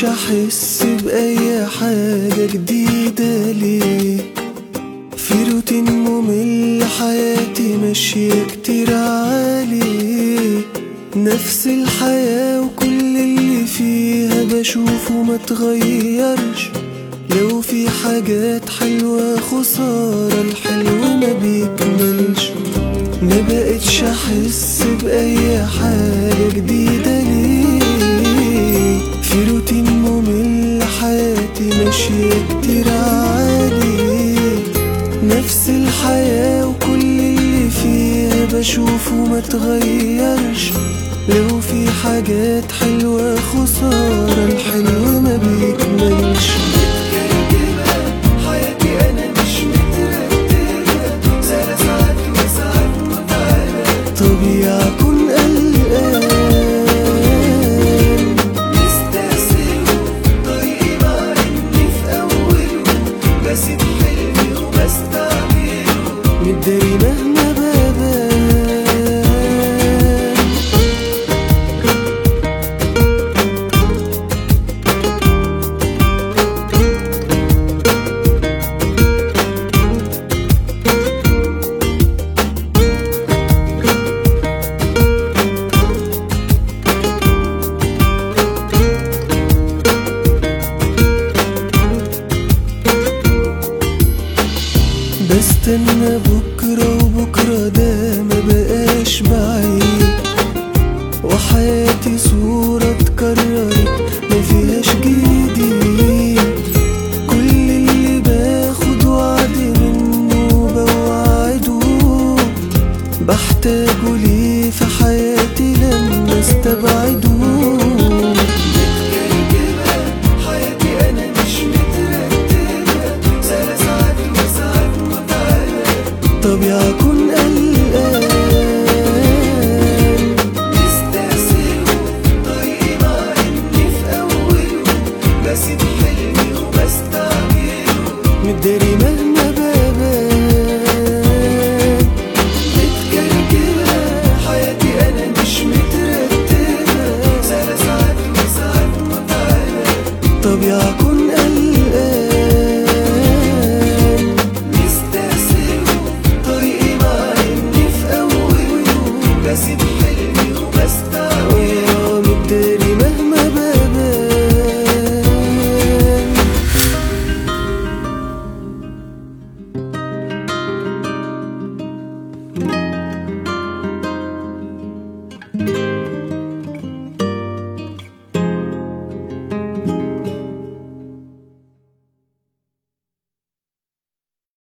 مبقتش احس باي حاجة جديدة ليه في روتين ممل حياتي ماشية كتير عالي نفس الحياة وكل اللي فيها بشوفه ما تغيرش لو في حاجات حلوة خسارة الحلو ما بيكملش ما بقتش احس باي حاجة جديدة ليه في روتين ممل حياتي ماشية كتير عالي نفس الحياة وكل اللي فيها بشوفه ما تغيرش لو في حاجات حلوة خسارة الحلو ما بيكملش حياتي أنا مش مترتبة سنة ساعات وساعات متعبة طبيعي أكون قلقان مستسلم طريقي مع إني في أوله بسيب حلمي وبستعمله متداري مهما ببان بستنى بكرة وبكرة ده ما بقاش بعيد وحياتي صورة اتكررت ما فيهاش جديد كل اللي باخد وعد منه بوعده بحتاجه ليه في حياتي لما استبعده متكركبة حياتي أنا مش مترتبة سنة ساعات وساعات متعبة طبيعي أكون قلقان مستسلم طريقي مع إني في أوله بسيب حلمي وبستعمله متداري مهما ببان متكركبة حياتي أنا مش مترتبة سنة ساعات وساعات متعبة طبيعي أكون قلقان مستسلم طريقي مع إني في أوله بسيب